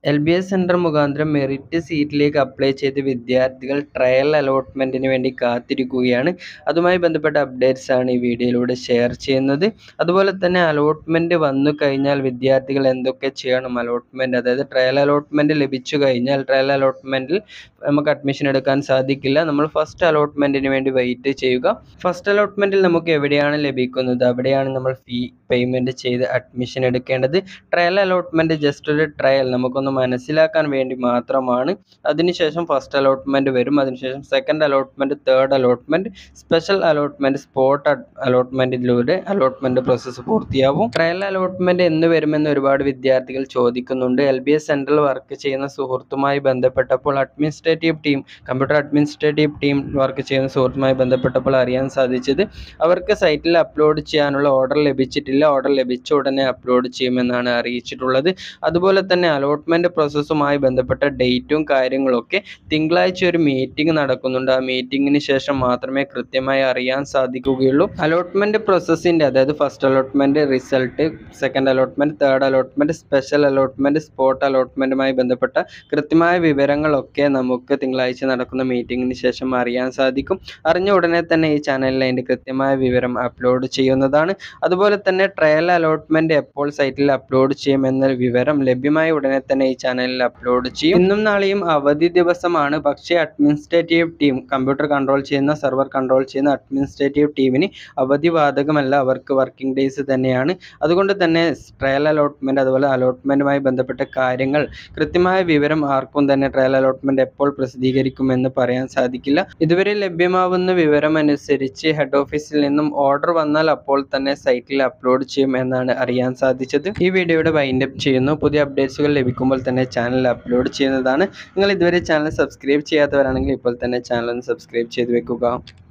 L B S centre മുഖാന്തരം merit സീറ്റിലേക്ക് apply ചെയ്ത വിദ്യാർത്ഥികൾ ട്രയൽ അലോട്ട്മെൻറ്റിന് വേണ്ടി കാത്തിരിക്കുകയാണ് അതുമായി ബന്ധപ്പെട്ട അപ്ഡേറ്റ്സ് ആണ് ഈ വീഡിയോയിലൂടെ ഷെയർ ചെയ്യുന്നത് അതുപോലെ തന്നെ അലോട്ട്മെൻറ്റ് വന്നു കഴിഞ്ഞാൽ വിദ്യാർത്ഥികൾ എന്തൊക്കെ ചെയ്യണം അലോട്ട്മെൻറ്റ് അതായത് ട്രയൽ അലോട്ട്മെൻറ്റ് ലഭിച്ചു കഴിഞ്ഞാൽ ട്രയൽ അലോട്ട്മെൻറ്റിൽ നമുക്ക് അഡ്മിഷൻ എടുക്കാൻ സാധിക്കില്ല നമ്മൾ ഫസ്റ്റ് അലോട്ട്മെൻറ്റിന് വേണ്ടി വെയിറ്റ് ചെയ്യുക ഫസ്റ്റ് അലോട്ട്മെൻറ്റിൽ നമുക്ക് എവിടെയാണ് ലഭിക്കുന്നത് അവിടെയാണ് നമ്മൾ ഫീ പേയ്മെൻറ്റ് ചെയ്ത് അഡ്മിഷൻ എടുക്കേണ്ടത് ട്രയൽ അലോട്ട്മെൻറ്റ് ജസ്റ്റ് ഒരു ട്രയൽ നമുക്കൊന്ന് മനസ്സിലാക്കാൻ വേണ്ടി മാത്രമാണ് അതിനുശേഷം ഫസ്റ്റ് അലോട്ട്മെൻറ്റ് വരും അതിനുശേഷം second allotment third allotment special allotment spot അലോട്ട്മെൻറ്റിലൂടെ അലോട്ട്മെൻറ്റ് പ്രോസസ്സ് പൂർത്തിയാവും ട്രയൽ അലോട്ട്മെൻറ്റ് എന്ന് വരുമെന്ന് ഒരുപാട് വിദ്യാർത്ഥികൾ ചോദിക്കുന്നുണ്ട് എൽ ബി എസ് സെൻറ്ററിൽ വർക്ക് ചെയ്യുന്ന സുഹൃത്തുമായി ബന്ധപ്പെട്ടപ്പോൾ administrative team computer administrative team work ചെയ്യുന്ന സുഹൃത്തുമായി ബന്ധപ്പെട്ടപ്പോൾ അറിയാൻ സാധിച്ചത് അവർക്ക് സൈറ്റിൽ അപ്ലോഡ് ചെയ്യാനുള്ള ഓർഡർ ലഭിച്ചിട്ടില്ല ഓർഡർ ലഭിച്ച ഉടനെ അപ്ലോഡ് ചെയ്യുമെന്നാണ് അറിയിച്ചിട്ടുള്ളത് അതുപോലെ തന്നെ അലോട്ട്മെൻറ്റ് പ്രോസസ്സുമായി ബന്ധപ്പെട്ട ഡേറ്റും കാര്യങ്ങളൊക്കെ തിങ്കളാഴ്ച ഒരു മീറ്റിംഗ് നടക്കുന്നുണ്ട് ആ മീറ്റിങ്ങിന് ശേഷം മാത്രമേ കൃത്യമായി അറിയാൻ സാധിക്കുകയുള്ളൂ അലോട്ട്മെൻറ്റ് പ്രോസസ്സിൻ്റെ അതായത് first allotment result second allotment third allotment special allotment spot അലോട്ട്മെൻറ്റുമായി ബന്ധപ്പെട്ട കൃത്യമായ വിവരങ്ങളൊക്കെ നമുക്ക് തിങ്കളാഴ്ച നടക്കുന്ന മീറ്റിങ്ങിന് ശേഷം അറിയാൻ സാധിക്കും അറിഞ്ഞ ഉടനെ തന്നെ ഈ ചാനലിൽ അതിൻ്റെ കൃത്യമായ വിവരം അപ്ലോഡ് ചെയ്യുന്നതാണ് അതുപോലെ തന്നെ ട്രയൽ അലോട്ട്മെൻറ്റ് എപ്പോൾ സൈറ്റിൽ അപ്ലോഡ് ചെയ്യുമെന്ന വിവരം ലഭ്യമായ ഉടനെ തന്നെ ഈ ചാനലിൽ അപ്ലോഡ് ചെയ്യും ഇന്നും നാളെയും അവധി ദിവസമാണ് പക്ഷേ അഡ്മിനിസ്ട്രേറ്റീവ് ടീം കമ്പ്യൂട്ടർ കൺട്രോൾ ചെയ്യുന്ന സെർവർ കൺട്രോൾ ചെയ്യുന്ന അഡ്മിനിസ്ട്രേറ്റീവ് ടീമിന് അവധി ബാധകമല്ല അവർക്ക് വർക്കിംഗ് ഡേയ്സ് തന്നെയാണ് അതുകൊണ്ട് തന്നെ ട്രയൽ അലോട്ട്മെൻറ്റ് അതുപോലെ അലോട്ട്മെൻറ്റുമായി ബന്ധപ്പെട്ട കാര്യങ്ങൾ കൃത്യമായ വിവരം ആർക്കും തന്നെ ട്രയൽ അലോട്ട്മെൻറ്റ് എപ്പോൾ പ്രസിദ്ധീകരിക്കുമെന്ന് പറയാൻ സാധിക്കില്ല ഇതുവരെ ലഭ്യമാവുന്ന വിവരം അനുസരിച്ച് ഹെഡ് ഓഫീസിൽ നിന്നും ഓർഡർ വന്നാൽ അപ്പോൾ തന്നെ സൈറ്റിൽ അപ്ലോഡ് ചെയ്യും എന്നാണ് അറിയാൻ സാധിച്ചത് ഈ വീഡിയോയുടെ വൈൻഡപ്പ് ചെയ്യുന്നു പുതിയ അപ്ഡേറ്റ്സുകൾ ലഭിക്കുമ്പോൾ തന്നെ ചാനൽ അപ്ലോഡ് ചെയ്യുന്നതാണ് നിങ്ങൾ ഇതുവരെ ചാനൽ സബ്സ്ക്രൈബ് ചെയ്യാത്തവരാണെങ്കിൽ ഇപ്പോൾ തന്നെ ചാനൽ ഒന്ന് സബ്സ്ക്രൈബ് ചെയ്ത് വെക്കുക